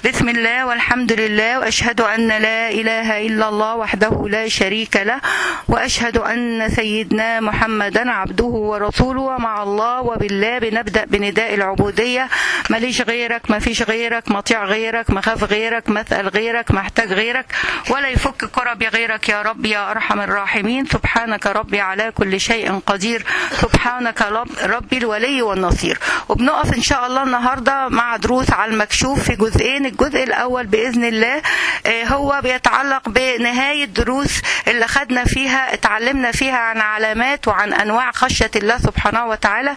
بسم الله والحمد لله وأشهد أن لا إله إلا الله وحده لا شريك له وأشهد أن سيدنا محمدا عبده ورسوله ومع الله وبالله بنبدأ بنداء العبودية ماليش غيرك ما فيش غيرك مطيع غيرك مخاف غيرك مثل غيرك محتاج غيرك ولا يفك كربي غيرك يا رب يا أرحم الراحمين سبحانك ربي على كل شيء قدير سبحانك رب ربي الولي والنصير وبنقف إن شاء الله النهاردة مع دروس على المكشوف في جزئين الجزء الأول بإذن الله آه، هو بيتعلق بنهاية دروس اللي خدنا فيها اتعلمنا فيها عن علامات وعن أنواع خشية الله سبحانه وتعالى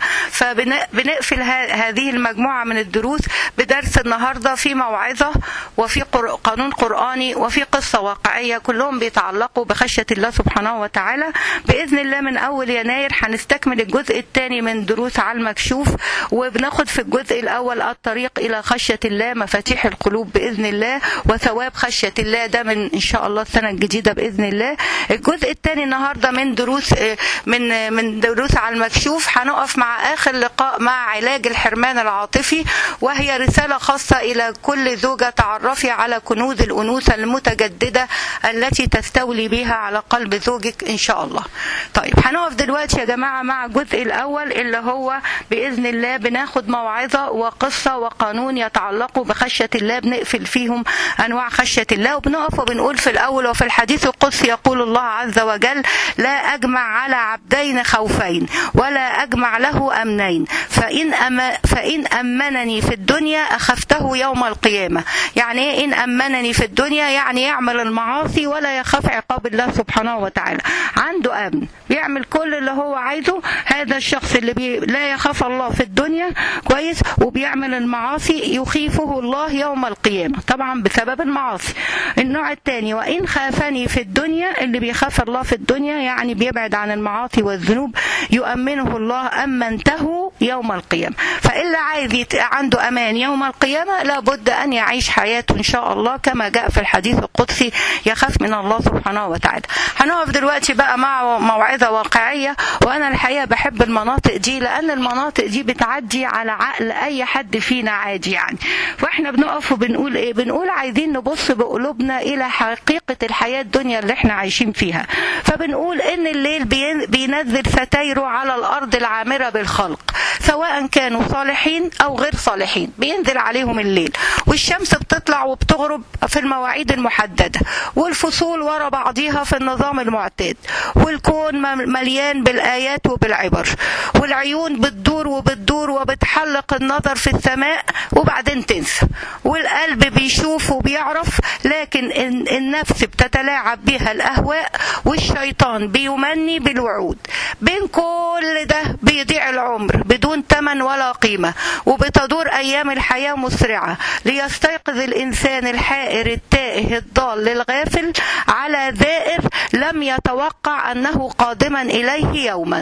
فبنقفل هذه المجموعة من الدروس بدرس النهاردة في موعظة وفي قر- قانون قرآني وفي قصة واقعية كلهم بيتعلقوا بخشية الله سبحانه وتعالى بإذن الله من أول يناير هنستكمل الجزء الثاني من دروس على المكشوف وبناخد في الجزء الأول الطريق إلى خشية الله مفاتيح القلوب بإذن الله وثواب خشية الله ده من إن شاء الله السنة الجديدة بإذن الله الجزء الثاني النهاردة من دروس آه، من آه، من دروس على المكشوف هنقف مع آخر لقاء مع علاج الحرمان العاطفي وهي رسالة خاصة إلى كل زوجة تعرفي على كنوز الأنوثة المتجددة التي تستولي بها على قلب زوجك إن شاء الله طيب هنقف دلوقتي يا جماعة مع الجزء الأول اللي هو بإذن الله بناخد موعظة وقصة وقانون يتعلقوا بخشية الله بنقفل فيهم أنواع خشية الله وبنقف وبنقول في الأول وفي الحديث القدسي يقول الله عز وجل لا أجمع على عبدين خوفين ولا أجمع له أمنين فإن أم فإن أمنني في الدنيا أخفته يوم القيامة يعني إيه إن أمنني في الدنيا يعني يعمل المعاصي ولا يخاف عقاب الله سبحانه وتعالى عنده أمن بيعمل كل اللي هو عايزه هذا الشخص اللي بي لا يخاف الله في الدنيا كويس وبيعمل المعاصي يخيفه الله يوم القيامة طبعا بسبب المعاصي النوع الثاني وإن خافني في الدنيا اللي بيخاف الله في الدنيا يعني بيبعد عن المعاصي والذنوب يؤمنه الله أمنته يوم القيامة فإلا عايز يت- عنده أمان يوم القيامة لابد أن يعيش حياته إن شاء الله كما جاء في الحديث القدسي يخاف من الله سبحانه وتعالى هنقف دلوقتي بقى مع موعظة واقعية وأنا الحقيقة بحب المناطق دي لأن المناطق دي بتعدي على عقل أي حد فينا عادي يعني واحنا بنقف وبنقول ايه بنقول عايزين نبص بقلوبنا الى حقيقة الحياة الدنيا اللي احنا عايشين فيها فبنقول ان الليل بين- بينزل ستايره على الارض العامرة بالخلق سواء كانوا صالحين او غير صالحين بينزل عليهم الليل والشمس بتطلع وبتغرب في المواعيد المحددة والفصول ورا بعضيها في النظام المعتاد والكون مم- مليان بالايات وبالعبر والعيون بتدور وبتدور وبتحلق النظر في السماء وبعدين تنسى والقلب بيشوف وبيعرف لكن ال- النفس بتتلاعب بها الأهواء والشيطان بيمني بالوعود بين كل ده بيضيع العمر بدون تمن ولا قيمة وبتدور أيام الحياة مسرعة ليستيقظ الإنسان الحائر التائه الضال الغافل على ذائر لم يتوقع أنه قادما إليه يوما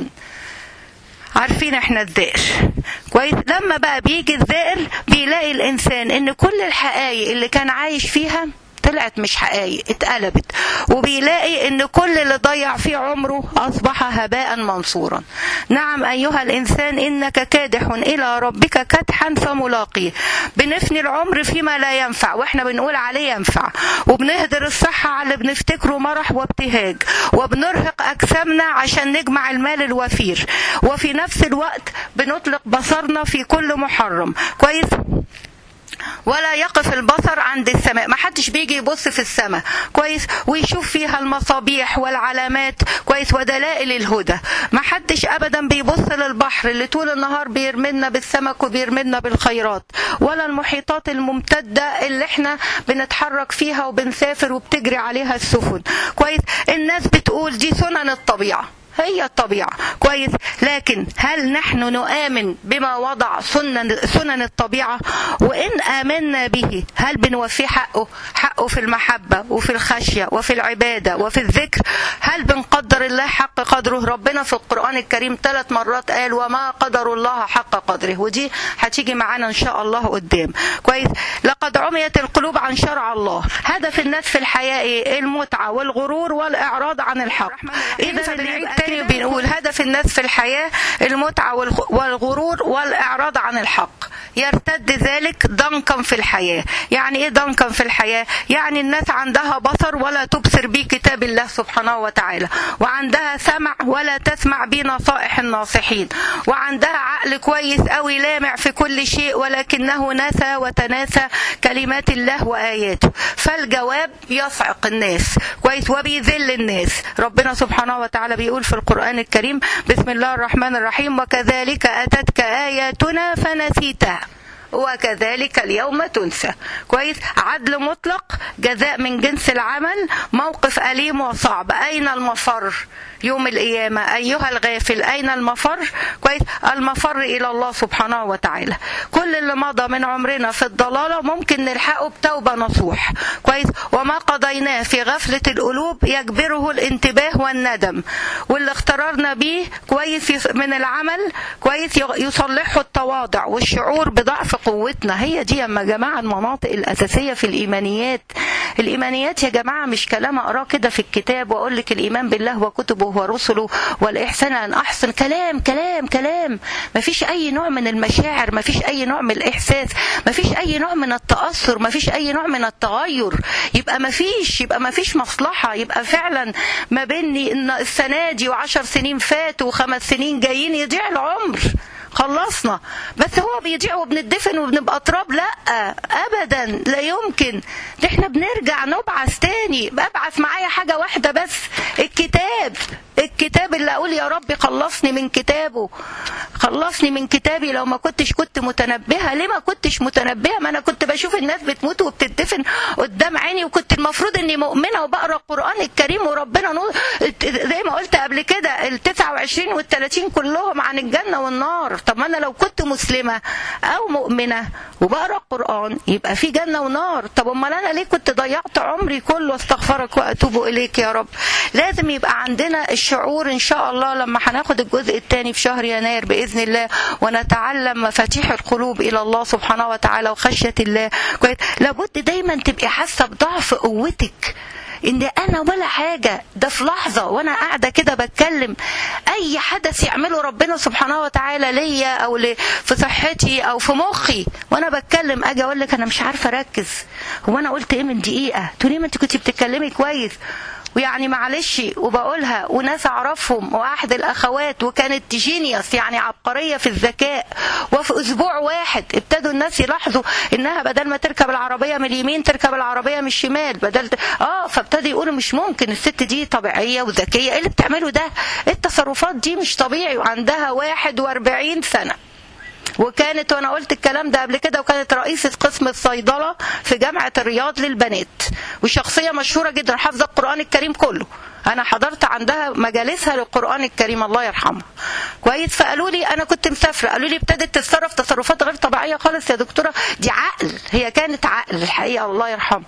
عارفين احنا الذئر كويس لما بقى بيجي الذئر بيلاقي الانسان ان كل الحقائق اللي كان عايش فيها طلعت مش حقائق اتقلبت وبيلاقي ان كل اللي ضيع فيه عمره اصبح هباء منصورا نعم ايها الانسان انك كادح الى ربك كدحا فملاقيه بنفني العمر فيما لا ينفع واحنا بنقول عليه ينفع وبنهدر الصحة على اللي بنفتكره مرح وابتهاج وبنرهق اجسامنا عشان نجمع المال الوفير وفي نفس الوقت بنطلق بصرنا في كل محرم كويس ولا يقف البصر عند السماء ما حدش بيجي يبص في السماء كويس ويشوف فيها المصابيح والعلامات كويس ودلائل الهدى ما حدش ابدا بيبص للبحر اللي طول النهار بيرملنا بالسمك وبيرملنا بالخيرات ولا المحيطات الممتدة اللي احنا بنتحرك فيها وبنسافر وبتجري عليها السفن كويس الناس بتقول دي سنن الطبيعة هي الطبيعة كويس لكن هل نحن نؤمن بما وضع سنن, سنن الطبيعة وإن آمنا به هل بنوفيه حقه حقه في المحبة وفي الخشية وفي العبادة وفي الذكر هل بنقدر الله حق قدره ربنا في القرآن الكريم ثلاث مرات قال وما قدر الله حق قدره ودي هتيجي معانا إن شاء الله قدام كويس لقد عميت القلوب عن شرع الله هدف الناس في الحياة إيه؟ المتعة والغرور والإعراض عن الحق إذا بنعيد تاني بنقول هدف الناس في الحياة المتعة والغ- والغرور والإعراض عن الحق يرتد ذلك ضنكا في الحياة يعني ايه ضنكا في الحياة يعني الناس عندها بصر ولا تبصر به كتاب الله سبحانه وتعالى وعندها سمع ولا تسمع به نصائح الناصحين وعندها عقل كويس قوي لامع في كل شيء ولكنه نسى وتناسى كلمات الله وآياته فالجواب يصعق الناس كويس وبيذل الناس ربنا سبحانه وتعالى بيقول في القرآن الكريم بسم الله الرحمن الرحيم وكذلك أتتك آياتنا فنسيتها وكذلك اليوم تنسى كويس عدل مطلق جزاء من جنس العمل موقف أليم وصعب أين المفر يوم القيامة أيها الغافل أين المفر كويس المفر إلى الله سبحانه وتعالى كل اللي مضى من عمرنا في الضلالة ممكن نلحقه بتوبة نصوح كويس وما قضيناه في غفلة القلوب يجبره الانتباه والندم واللي اختررنا به كويس من العمل كويس يصلحه التواضع والشعور بضعف قوتنا هي دي يا جماعة المناطق الأساسية في الإيمانيات الإيمانيات يا جماعة مش كلام أقراه كده في الكتاب وأقول لك الإيمان بالله وكتبه ورسله والإحسان أن أحسن كلام كلام كلام مفيش أي نوع من المشاعر مفيش أي نوع من الإحساس مفيش أي نوع من التأثر مفيش أي نوع من التغير يبقى مفيش يبقى مفيش مصلحة يبقى فعلا ما بيني إن السنة دي وعشر سنين فاتوا وخمس سنين جايين يضيع العمر خلصنا بس هو بيضيع وبندفن وبنبقى تراب لا ابدا لا يمكن ده احنا بنرجع نبعث تاني ببعث معايا حاجه واحده بس الكتاب الكتاب اللي اقول يا ربي خلصني من كتابه خلصني من كتابي لو ما كنتش كنت متنبهه ليه ما كنتش متنبهه ما انا كنت بشوف الناس بتموت وبتدفن قدام عيني وكنت المفروض اني مؤمنه وبقرا القران الكريم وربنا نور زي ما قلت قبل كده ال 29 وال 30 كلهم عن الجنه والنار طب ما انا لو كنت مسلمه او مؤمنه وبقرا القران يبقى في جنه ونار طب امال انا ليه كنت ضيعت عمري كله استغفرك واتوب اليك يا رب لازم يبقى عندنا الشعور ان شاء الله لما هناخد الجزء الثاني في شهر يناير باذن الله ونتعلم مفاتيح القلوب الى الله سبحانه وتعالى وخشيه الله كويس لابد دايما تبقي حاسه بضعف قوتك ان انا ولا حاجه ده في لحظه وانا قاعده كده بتكلم اي حدث يعمله ربنا سبحانه وتعالى ليا او في صحتي او في مخي وانا بتكلم اجي اقول لك انا مش عارفه اركز هو انا قلت ايه من دقيقه تقولي ما انت كنت بتتكلمي كويس ويعني معلش وبقولها وناس اعرفهم واحد الاخوات وكانت جينيوس يعني عبقريه في الذكاء وفي اسبوع واحد ابتدوا الناس يلاحظوا انها بدل ما تركب العربيه من اليمين تركب العربيه من الشمال بدل اه فابتدوا يقولوا مش ممكن الست دي طبيعيه وذكيه ايه اللي بتعمله ده التصرفات دي مش طبيعي وعندها 41 سنه وكانت وانا قلت الكلام ده قبل كده وكانت رئيسة قسم الصيدلة في جامعة الرياض للبنات وشخصية مشهورة جدا حافظة القرآن الكريم كله انا حضرت عندها مجالسها للقران الكريم الله يرحمها كويس فقالوا لي انا كنت مسافره قالوا لي ابتدت تتصرف تصرفات غير طبيعيه خالص يا دكتوره دي عقل هي كانت عقل الحقيقه الله يرحمها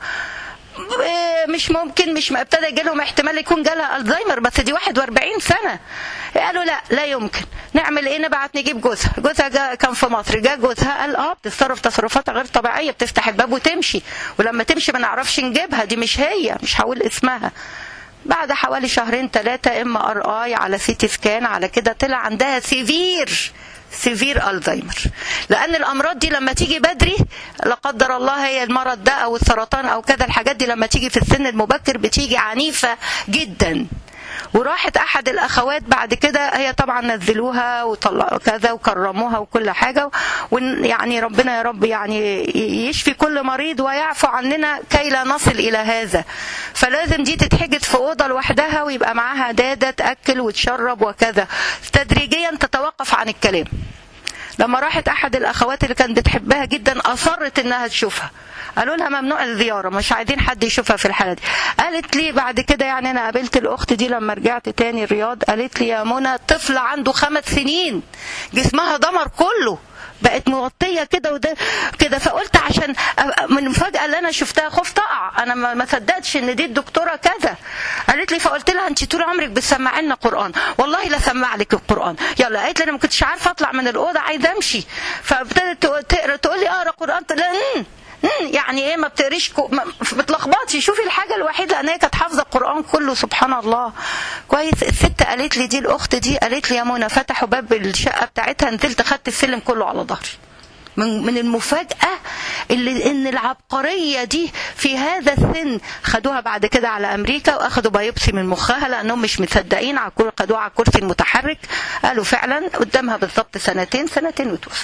مش ممكن مش ابتدى يجي لهم احتمال يكون جالها الزهايمر بس دي 41 سنه قالوا لا لا يمكن نعمل ايه نبعت نجيب جوزها جوزها كان في مصر جه جوزها قال اه بتتصرف تصرفات غير طبيعيه بتفتح الباب وتمشي ولما تمشي ما نعرفش نجيبها دي مش هي مش هقول اسمها بعد حوالي شهرين ثلاثة ام ار اي على سيتي سكان على كده طلع عندها سيفير سيفير الزهايمر لان الامراض دي لما تيجي بدري لا قدر الله هي المرض ده او السرطان او كذا الحاجات دي لما تيجي في السن المبكر بتيجي عنيفه جدا وراحت احد الاخوات بعد كده هي طبعا نزلوها وطلعوا كذا وكرموها وكل حاجه ويعني ربنا يا رب يعني يشفي كل مريض ويعفو عننا كي لا نصل الى هذا فلازم دي تتحجز في اوضه لوحدها ويبقى معاها داده تاكل وتشرب وكذا تدريجيا تتوقف عن الكلام لما راحت احد الاخوات اللي كانت بتحبها جدا اصرت انها تشوفها قالوا لها ممنوع الزيارة مش عايزين حد يشوفها في الحالة دي قالت لي بعد كده يعني أنا قابلت الأخت دي لما رجعت تاني الرياض قالت لي يا منى طفل عنده خمس سنين جسمها دمر كله بقت مغطية كده وده كده فقلت عشان من المفاجأة اللي أنا شفتها خفت أقع أنا ما صدقتش إن دي الدكتورة كذا قالت لي فقلت لها أنت طول عمرك بتسمعي لنا قرآن والله لا سمع لك القرآن يلا قالت لي أنا ما كنتش عارفة أطلع من الأوضة عايزة أمشي فابتدت تقرا تقول لي أقرا قرآن يعني ايه ما بتقريش كو... ما بتلخبطي شوفي الحاجه الوحيده لان هي كانت حافظه القران كله سبحان الله كويس الست قالت لي دي الاخت دي قالت لي يا منى فتحوا باب الشقه بتاعتها نزلت خدت السلم كله على ظهري من من المفاجاه اللي ان العبقريه دي في هذا السن خدوها بعد كده على امريكا واخدوا بايوبسي من مخها لانهم مش مصدقين على الكر- خدوها على الكرسي المتحرك قالوا فعلا قدامها بالظبط سنتين سنتين وتوفى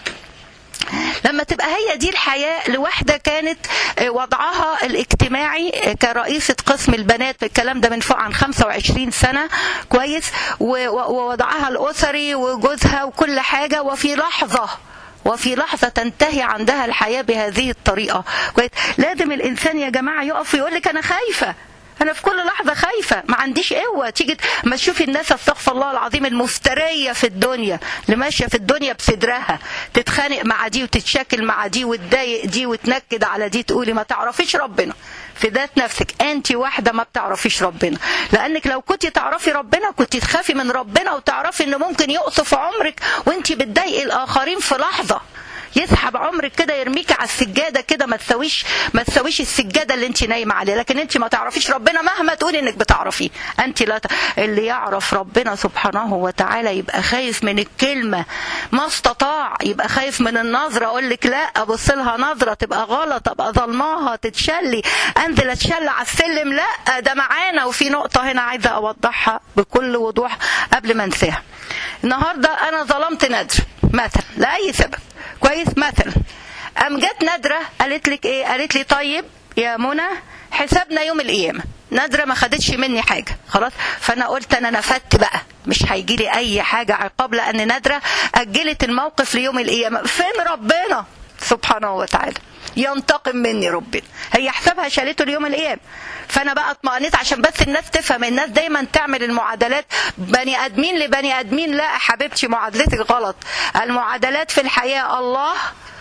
لما تبقى هي دي الحياة لواحدة كانت آه، وضعها الاجتماعي آه، كرئيسة قسم البنات الكلام ده من فوق عن 25 سنة كويس و- و- ووضعها الأسري وجوزها وكل حاجة وفي لحظة وفي لحظة تنتهي عندها الحياة بهذه الطريقة كويس لازم الإنسان يا جماعة يقف ويقول لك أنا خايفة انا في كل لحظه خايفه ما عنديش قوه تيجي ما تشوفي الناس استغفر الله العظيم المفتريه في الدنيا اللي ماشيه في الدنيا بصدرها تتخانق مع دي وتتشاكل مع دي وتضايق دي وتنكد على دي تقولي ما تعرفيش ربنا في ذات نفسك انت واحده ما بتعرفيش ربنا لانك لو كنت تعرفي ربنا كنت تخافي من ربنا وتعرفي انه ممكن يقصف عمرك وانت بتضايقي الاخرين في لحظه يسحب عمرك كده يرميك على السجاده كده ما تسويش ما تسويش السجاده اللي انت نايمه عليها لكن انت ما تعرفيش ربنا مهما تقولي انك بتعرفيه انت لا ت... اللي يعرف ربنا سبحانه وتعالى يبقى خايف من الكلمه ما استطاع يبقى خايف من النظره اقول لك لا ابص لها نظره تبقى غلط ابقى ظلماها تتشلي انزل اتشلى على السلم لا ده معانا وفي نقطه هنا عايزه اوضحها بكل وضوح قبل ما انساها النهارده انا ظلمت ندر مثلا لاي سبب كويس مثلا قام جت نادره قالت لك ايه قالت لي طيب يا منى حسابنا يوم القيامه نادره ما خدتش مني حاجه خلاص فانا قلت انا نفدت بقى مش هيجي لي اي حاجه عقاب لان نادره اجلت الموقف ليوم القيامه فين ربنا سبحانه وتعالى ينتقم مني ربنا هي حسابها شالته ليوم القيامه فانا بقى اطمئنيت عشان بس الناس تفهم الناس دايما تعمل المعادلات بني ادمين لبني ادمين لا حبيبتي معادلتك غلط المعادلات في الحياه الله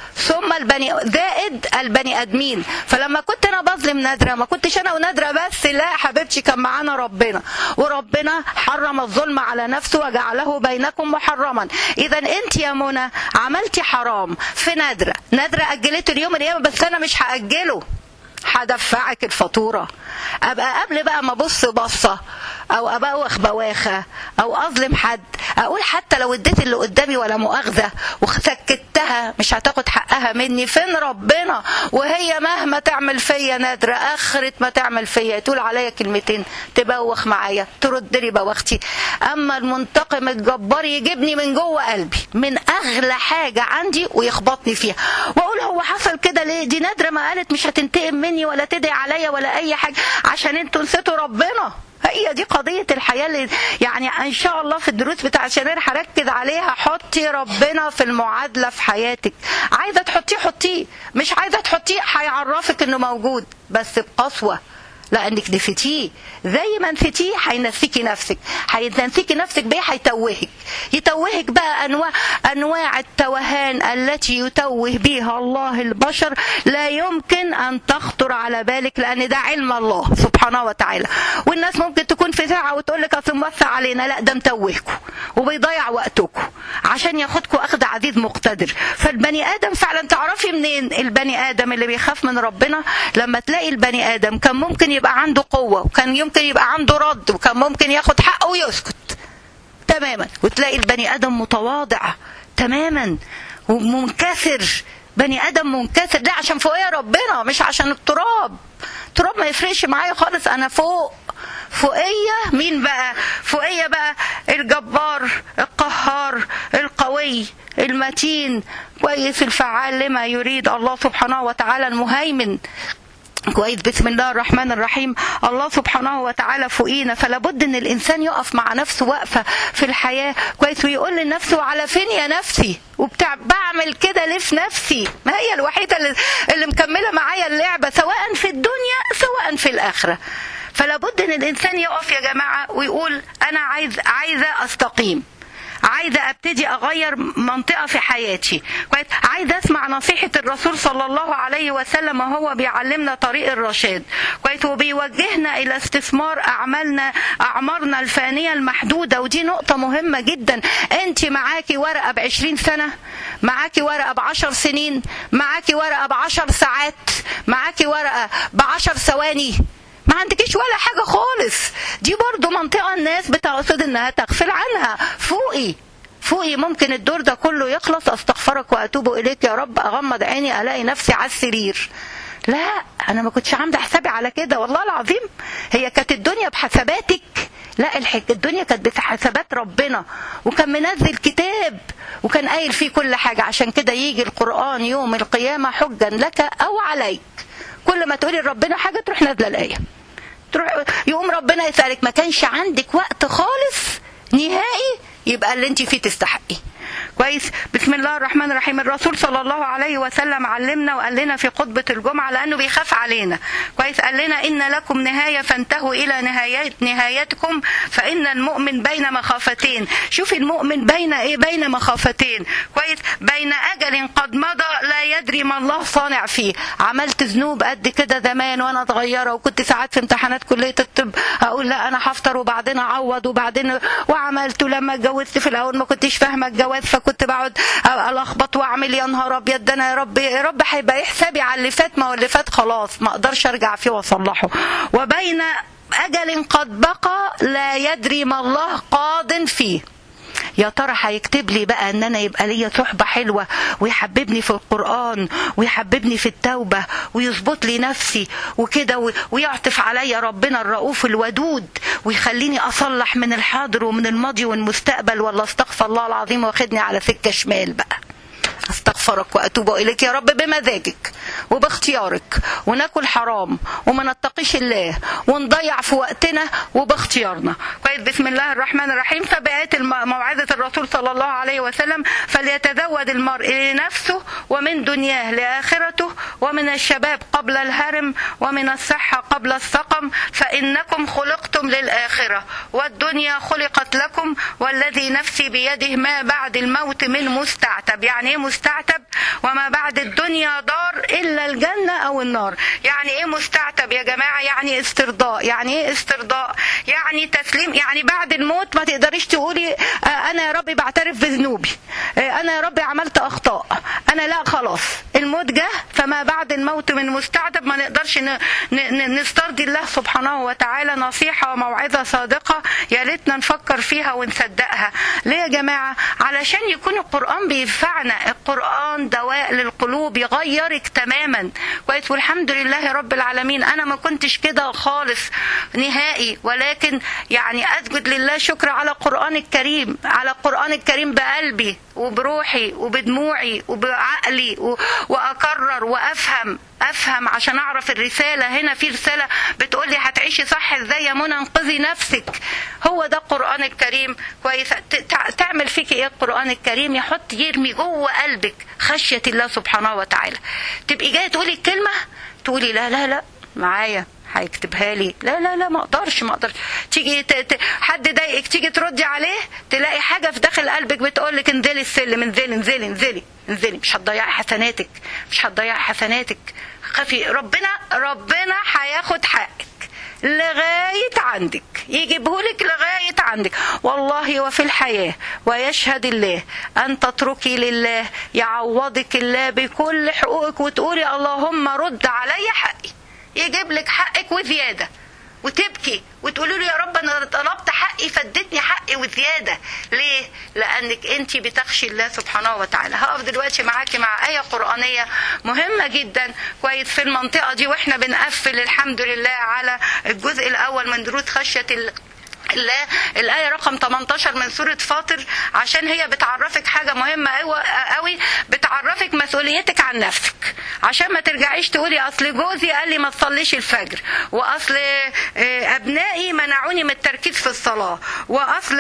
ثم البني زائد البني ادمين فلما كنت انا بظلم نادره ما كنتش انا ونادره بس لا حبيبتي كان معانا ربنا وربنا حرم الظلم على نفسه وجعله بينكم محرما اذا انت يا منى عملتي حرام في نادره نادره اجلته اليوم القيامه بس انا مش هاجله هدفعك الفاتوره ابقى قبل بقى ما ابص بصه او ابوخ بواخه او اظلم حد اقول حتى لو اديت اللي قدامي ولا مؤاخذه وسكتها مش هتاخد حقها مني فين ربنا وهي مهما تعمل فيا نادره اخرت ما تعمل فيا تقول عليا كلمتين تبوخ معايا ترد لي بوختي اما المنتقم الجبار يجيبني من جوه قلبي من اغلى حاجه عندي ويخبطني فيها واقول هو حصل كده ليه دي نادره ما قالت مش هتنتقم مني ولا تدعي عليا ولا اي حاجه عشان انتوا نسيتوا ربنا هي دي قضية الحياة اللي يعني إن شاء الله في الدروس بتاع شنير هركز عليها حطي ربنا في المعادلة في حياتك عايزة تحطيه حطيه مش عايزة تحطيه هيعرفك إنه موجود بس بقسوة لانك نسيتيه زي ما نسيتيه هينسيكي نفسك هينسيكي نفسك بيه هيتوهك يتوهك بقى انواع انواع التوهان التي يتوه بها الله البشر لا يمكن ان تخطر على بالك لان ده علم الله سبحانه وتعالى والناس ممكن تكون في ساعه وتقول لك اصل موسع علينا لا ده متوهكم وبيضيع وقتكم عشان ياخدكم اخذ عزيز مقتدر فالبني ادم فعلا تعرفي منين البني ادم اللي بيخاف من ربنا لما تلاقي البني ادم كان ممكن يبقى عنده قوه وكان يمكن يبقى عنده رد وكان ممكن ياخد حقه ويسكت تماما وتلاقي البني ادم متواضع تماما ومنكسر بني ادم منكسر ده عشان فوقيه ربنا مش عشان التراب التراب ما يفرقش معايا خالص انا فوق فوقيه مين بقى فوقيه بقى الجبار القهار القوي المتين كويس الفعال لما يريد الله سبحانه وتعالى المهيمن كويس بسم الله الرحمن الرحيم الله سبحانه وتعالى فوقينا فلا بد ان الانسان يقف مع نفسه واقفه في الحياه كويس ويقول لنفسه على فين يا نفسي وبتاع بعمل كده ليه في نفسي ما هي الوحيده اللي, اللي مكمله معايا اللعبه سواء في الدنيا سواء في الاخره فلا بد ان الانسان يقف يا جماعه ويقول انا عايز عايزه استقيم عايزه ابتدي اغير منطقه في حياتي كويس عايزه اسمع نصيحه الرسول صلى الله عليه وسلم وهو بيعلمنا طريق الرشاد كويس وبيوجهنا الى استثمار اعمالنا اعمارنا الفانيه المحدوده ودي نقطه مهمه جدا انت معاكي ورقه ب 20 سنه معاكي ورقه ب 10 سنين معاكي ورقه ب 10 ساعات معاكي ورقه ب 10 ثواني ما عندكيش ولا حاجة خالص دي برضو منطقة الناس بتقصد انها تغفل عنها فوقي فوقي ممكن الدور ده كله يخلص استغفرك واتوب اليك يا رب اغمض عيني الاقي نفسي على السرير لا انا ما كنتش عامله حسابي على كده والله العظيم هي كانت الدنيا بحساباتك لا الحك الدنيا كانت بحسابات ربنا وكان منزل كتاب وكان قايل فيه كل حاجة عشان كده يجي القرآن يوم القيامة حجا لك أو عليك كل ما تقولي لربنا حاجة تروح نازلة الآية تروح يقوم ربنا يسألك ما كانش عندك وقت خالص نهائي يبقى اللي انت فيه تستحقي كويس بسم الله الرحمن الرحيم الرسول صلى الله عليه وسلم علمنا وقال لنا في خطبة الجمعة لأنه بيخاف علينا كويس قال لنا إن لكم نهاية فانتهوا إلى نهايات نهايتكم فإن المؤمن بين مخافتين شوف المؤمن بين إيه بين مخافتين كويس بين أجل قد مضى لا يدري ما الله صانع فيه عملت ذنوب قد كده زمان وأنا صغيرة وكنت ساعات في امتحانات كلية الطب أقول لا أنا هفطر وبعدين أعوض وبعدين وعملت ولما اتجوزت في الأول ما كنتش فاهمة الجواز فكنت بقعد الخبط واعمل يا نهار ابيض ده انا يا رب يا رب هيبقى ايه حسابي على اللي فات ما هو اللي فات خلاص ما اقدرش ارجع فيه واصلحه وبين اجل قد بقى لا يدري ما الله قاض فيه يا ترى هيكتب لي بقى ان انا يبقى ليا صحبه حلوه ويحببني في القران ويحببني في التوبه ويظبط لي نفسي وكده ويعطف عليا ربنا الرؤوف الودود ويخليني اصلح من الحاضر ومن الماضي والمستقبل ولا استغفر الله العظيم واخدني على سكه شمال بقى استغفرك واتوب اليك يا رب بمزاجك وباختيارك وناكل حرام وما نتقيش الله ونضيع في وقتنا وباختيارنا كويس بسم الله الرحمن الرحيم فبقيت موعظه الرسول صلى الله عليه وسلم فليتزود المرء لنفسه ومن دنياه لاخرته ومن الشباب قبل الهرم ومن الصحه قبل السقم فانكم خلقتم للاخره والدنيا خلقت لكم والذي نفسي بيده ما بعد الموت من مستعتب يعني ايه مستعتب وما بعد الدنيا دار الا الجنه او النار يعني ايه مستعتب يا جماعه يعني استرضاء يعني ايه استرضاء يعني تسليم يعني بعد الموت ما تقدريش تقولي انا يا ربي بعترف بذنوبي انا يا ربي عملت اخطاء انا لا خلاص الموت جه فما بعد الموت من مستعتب ما نقدرش نسترضي الله سبحانه وتعالى نصيحه وموعظه صادقه يا ريتنا نفكر فيها ونصدقها ليه يا جماعه علشان يكون القران بينفعنا القرآن دواء للقلوب يغيرك تماما كويس والحمد لله رب العالمين أنا ما كنتش كده خالص نهائي ولكن يعني أسجد لله شكر على القرآن الكريم على القرآن الكريم بقلبي وبروحي وبدموعي وبعقلي وأكرر وأفهم افهم عشان اعرف الرساله هنا في رساله بتقول لي هتعيشي صح ازاي يا منى انقذي نفسك هو ده القران الكريم كويس تعمل فيك ايه القران الكريم يحط يرمي جوه قلبك خشيه الله سبحانه وتعالى تبقي جايه تقولي الكلمه تقولي لا لا لا معايا هيكتبها لي لا لا لا ما اقدرش ما اقدرش تيجي ت... ت... حد ضايقك تيجي تردي عليه تلاقي حاجه في داخل قلبك بتقول لك انزلي السلم انزلي انزلي انزلي انزلي مش هتضيعي حسناتك مش هتضيعي حسناتك خافي ربنا ربنا هياخد حقك لغاية عندك يجيبهولك لغاية عندك والله وفي الحياة ويشهد الله أن تتركي لله يعوضك الله بكل حقوقك وتقولي اللهم رد علي حقي يجيب لك حقك وزيادة وتبكي وتقولي له يا رب انا طلبت حقي فادتني حقي وزياده ليه لانك انت بتخشي الله سبحانه وتعالى هقف دلوقتي معاكي مع ايه قرانيه مهمه جدا كويس في المنطقه دي واحنا بنقفل الحمد لله على الجزء الاول من دروس خشيه الله الآية رقم 18 من سورة فاطر عشان هي بتعرفك حاجة مهمة قوي بتعرفك مسؤوليتك عن نفسك عشان ما ترجعيش تقولي أصل جوزي قال لي ما تصليش الفجر وأصل أبنائي منعوني من التركيز في الصلاة وأصل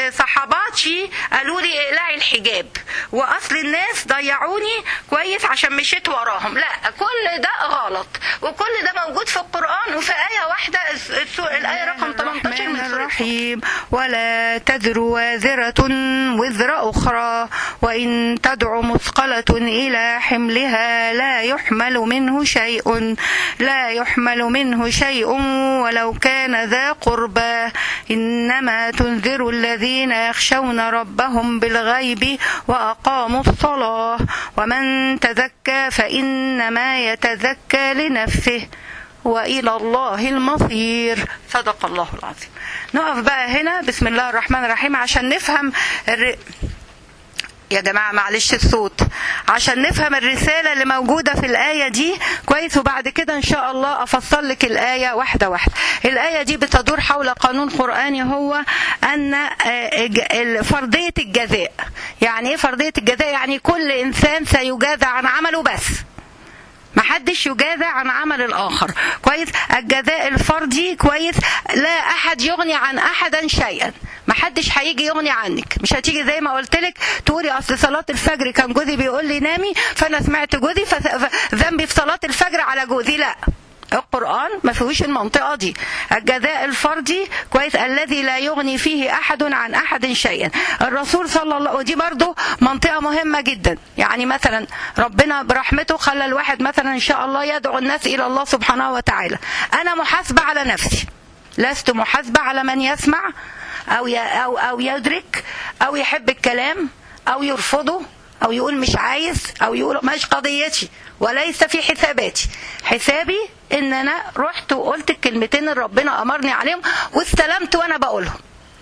صحباتي قالوا لي اقلعي الحجاب وأصل الناس ضيعوني كويس عشان مشيت وراهم لا كل ده غلط وكل ده موجود في القرآن وفي آية واحدة الآية رقم 18 من سورة الرحيم ولا تذر وازرة وزر أخرى وإن تدع مثقلة إلى حملها لا يحمل منه شيء لا يحمل منه شيء ولو كان ذا قربى إنما تنذر الذين يخشون ربهم بالغيب وأقاموا الصلاة ومن تزكى فإنما يتزكى لنفسه وإلى الله المصير صدق الله العظيم نقف بقى هنا بسم الله الرحمن الرحيم عشان نفهم الر... يا جماعة معلش الصوت عشان نفهم الرسالة اللي موجودة في الآية دي كويس وبعد كده إن شاء الله أفصل لك الآية واحدة واحدة الآية دي بتدور حول قانون قرآني هو أن فرضية الجزاء يعني إيه فرضية الجزاء يعني كل إنسان سيجازى عن عمله بس محدش يجازى عن عمل الاخر كويس الجزاء الفردي كويس لا احد يغني عن احدا شيئا محدش هيجي يغني عنك مش هتيجي زي ما قلت لك تقولي اصل صلاه الفجر كان جوزي بيقول لي نامي فانا سمعت جوزي فذنبي في صلاه الفجر على جوزي لا القرآن ما فيهوش المنطقة دي الجزاء الفردي كويس الذي لا يغني فيه أحد عن أحد شيئا الرسول صلى الله ودي برضو منطقة مهمة جدا يعني مثلا ربنا برحمته خلى الواحد مثلا إن شاء الله يدعو الناس إلى الله سبحانه وتعالى أنا محاسبة على نفسي لست محاسبة على من يسمع أو أو أو يدرك أو يحب الكلام أو يرفضه أو يقول مش عايز أو يقول مش قضيتي وليس في حساباتي حسابي ان انا رحت وقلت الكلمتين اللي ربنا امرني عليهم واستلمت وانا بقولهم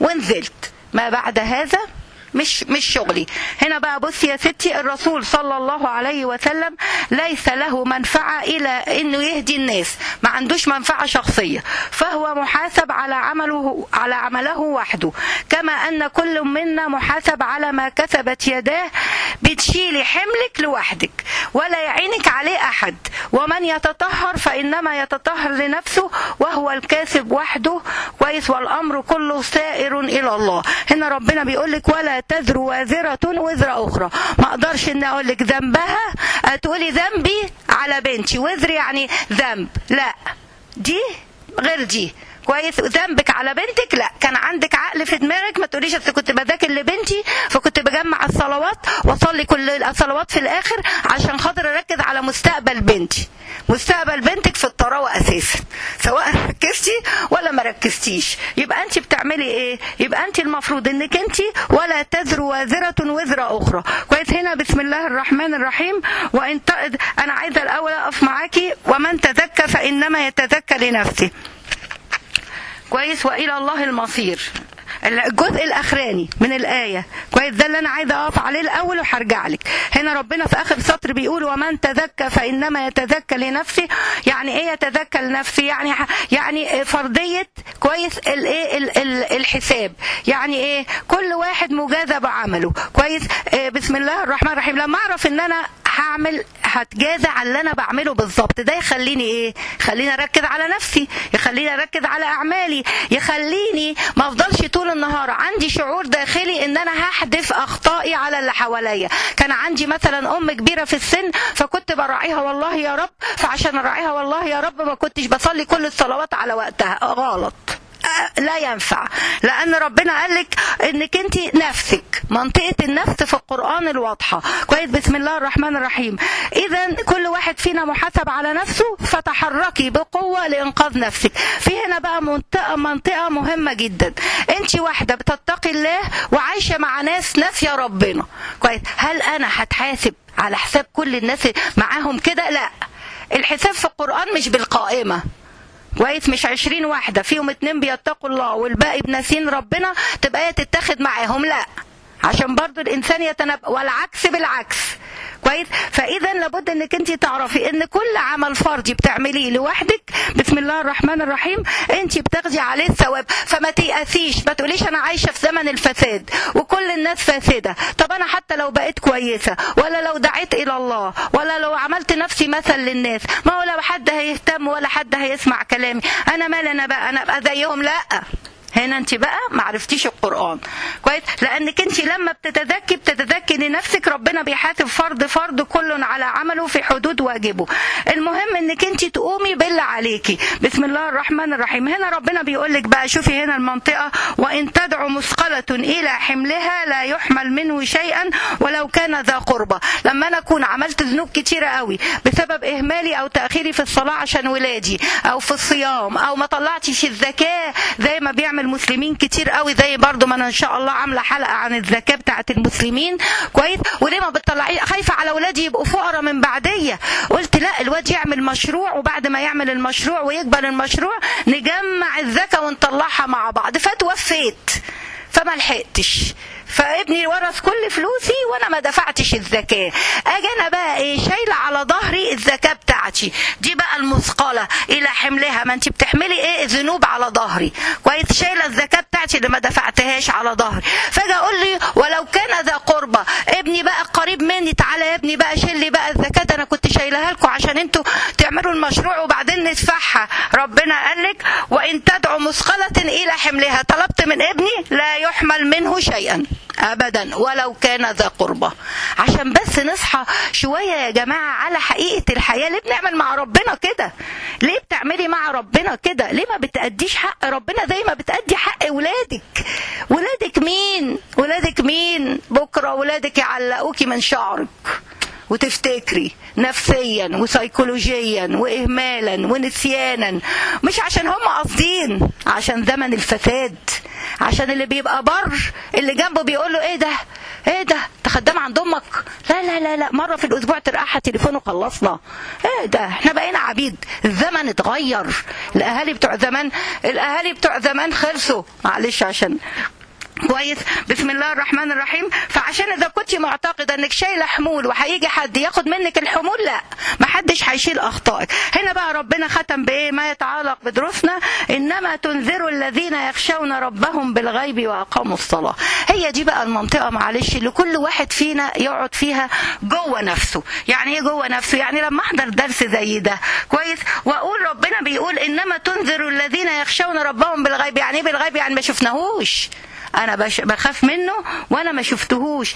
ونزلت ما بعد هذا مش مش شغلي هنا بقى بصي يا ستي الرسول صلى الله عليه وسلم ليس له منفعة إلى إنه يهدي الناس ما عندوش منفعة شخصية فهو محاسب على عمله على عمله وحده كما أن كل منا محاسب على ما كسبت يداه بتشيلي حملك لوحدك ولا يعينك عليه أحد ومن يتطهر فإنما يتطهر لنفسه وهو الكاسب وحده كويس والأمر كله سائر إلى الله هنا ربنا بيقول لك ولا تزر وازرة وزر أخرى ما أقدرش إن أقول لك ذنبها تقولي ذنبي على بنتي وزر يعني ذنب لا دي غير دي كويس ذنبك على بنتك لا كان عندك عقل في دماغك ما تقوليش اصل كنت بذاكر لبنتي فكنت بجمع الصلوات واصلي كل الصلوات في الاخر عشان خاطر اركز على مستقبل بنتي مستقبل بنتك في الطراوه اساسا سواء ركزتي ولا ما ركزتيش يبقى انت بتعملي ايه يبقى انت المفروض انك انت ولا تزر وازره وزر اخرى كويس هنا بسم الله الرحمن الرحيم وان انا عايزه الاول اقف معاكي ومن تزكى فانما يتزكى لنفسه كويس والى الله المصير الجزء الاخراني من الايه كويس ده اللي انا عايزه اقف عليه الاول وهرجع لك هنا ربنا في اخر سطر بيقول ومن تزكى فانما يتزكى لنفسه يعني ايه يتزكى لنفسه يعني يعني فرضيه كويس الايه الحساب يعني ايه كل واحد مجازى بعمله كويس إيه بسم الله الرحمن الرحيم لما اعرف ان انا هعمل هتجازى على اللي انا بعمله بالظبط ده يخليني ايه يخليني اركز على نفسي يخليني اركز على اعمالي يخليني ما افضلش طول النهار عندي شعور داخلي ان انا هحدف اخطائي على اللي حواليا كان عندي مثلا ام كبيره في السن فكنت براعيها والله يا رب فعشان اراعيها والله يا رب ما كنتش بصلي كل الصلوات على وقتها غلط لا ينفع لان ربنا قال لك انك انت نفسك منطقه النفس في القران الواضحه كويس بسم الله الرحمن الرحيم اذا كل واحد فينا محاسب على نفسه فتحركي بقوه لانقاذ نفسك في هنا بقى منطقه منطقه مهمه جدا انت واحده بتتقي الله وعايشه مع ناس ناسيه ربنا كويس هل انا هتحاسب على حساب كل الناس معاهم كده لا الحساب في القران مش بالقائمه كويس مش عشرين واحدة فيهم اتنين بيتقوا الله والباقي بناسين ربنا تبقى هي تتاخد معاهم لا عشان برضو الانسان يتنبأ والعكس بالعكس كويس فاذا لابد انك انت تعرفي ان كل عمل فردي بتعمليه لوحدك بسم الله الرحمن الرحيم انت بتاخدي عليه الثواب فما تيأسيش ما تقوليش انا عايشه في زمن الفساد وكل الناس فاسده طب انا حتى لو بقيت كويسه ولا لو دعيت الى الله ولا لو عملت نفسي مثل للناس ما هو لو حد هيهتم ولا حد هيسمع كلامي انا مال انا بقى انا ابقى زيهم لا هنا انت بقى ما عرفتيش القران كويس لانك انت لما بتتذكي بتتذكي لنفسك ربنا بيحاسب فرد فرد كل على عمله في حدود واجبه المهم انك انت تقومي باللي عليكي بسم الله الرحمن الرحيم هنا ربنا بيقول لك بقى شوفي هنا المنطقه وان تدعو مثقله الى حملها لا يحمل منه شيئا ولو كان ذا قربى لما انا اكون عملت ذنوب كتيره قوي بسبب اهمالي او تاخيري في الصلاه عشان ولادي او في الصيام او ما طلعتش الزكاه زي ما بيعمل مسلمين كتير قوي زي برضو ما انا ان شاء الله عامله حلقه عن الزكاه بتاعه المسلمين كويس وليه ما بتطلعي خايفه على اولادي يبقوا فقراء من بعديه قلت لا الواد يعمل مشروع وبعد ما يعمل المشروع ويقبل المشروع نجمع الزكاه ونطلعها مع بعض فتوفيت فما لحقتش فابني ورث كل فلوسي وانا ما دفعتش الزكاه اجي انا بقى ايه شايله على ظهري الزكاه بتاعتي دي بقى المثقله الى حملها ما انت بتحملي ايه ذنوب على ظهري كويس شايله الزكاه بتاعتي اللي ما دفعتهاش على ظهري فاجي اقول لي ولو كان ذا قربى ابني بقى قريب مني تعالى يا ابني بقى شيل لي بقى الزكاه ده انا كنت شايلها لكم عشان انتوا تعملوا المشروع وبعدين ندفعها ربنا قال لك وان تدعو مثقله الى حملها طلبت من ابني لا يحمل منه شيئا ابدا ولو كان ذا قربى عشان بس نصحى شويه يا جماعه على حقيقه الحياه ليه بنعمل مع ربنا كده ليه بتعملي مع ربنا كده ليه ما بتأديش حق ربنا زي ما بتأدي حق ولادك ولادك مين ولادك مين بكره ولادك يعلقوكي من شعرك وتفتكري نفسيا وسيكولوجيا واهمالا ونسيانا مش عشان هم قاصدين عشان زمن الفساد عشان اللي بيبقى بر اللي جنبه بيقول له ايه ده ايه ده انت خدام عند امك لا لا لا لا مره في الاسبوع ترقعها تليفون وخلصنا ايه ده احنا بقينا عبيد الزمن اتغير الاهالي بتوع زمان الاهالي بتوع زمان خلصوا معلش عشان كويس بسم الله الرحمن الرحيم فعشان اذا كنت معتقده انك شايله حمول وهيجي حد ياخد منك الحمول لا ما حدش هيشيل اخطائك هنا بقى ربنا ختم بايه ما يتعلق بدروسنا انما تنذر الذين يخشون ربهم بالغيب واقاموا الصلاه هي دي بقى المنطقه معلش اللي كل واحد فينا يقعد فيها جوه نفسه يعني ايه جوه نفسه يعني لما احضر درس زي ده كويس واقول ربنا بيقول انما تنذر الذين يخشون ربهم بالغيب يعني ايه بالغيب يعني ما شفناهوش انا بش بخاف منه وانا ما شفتهوش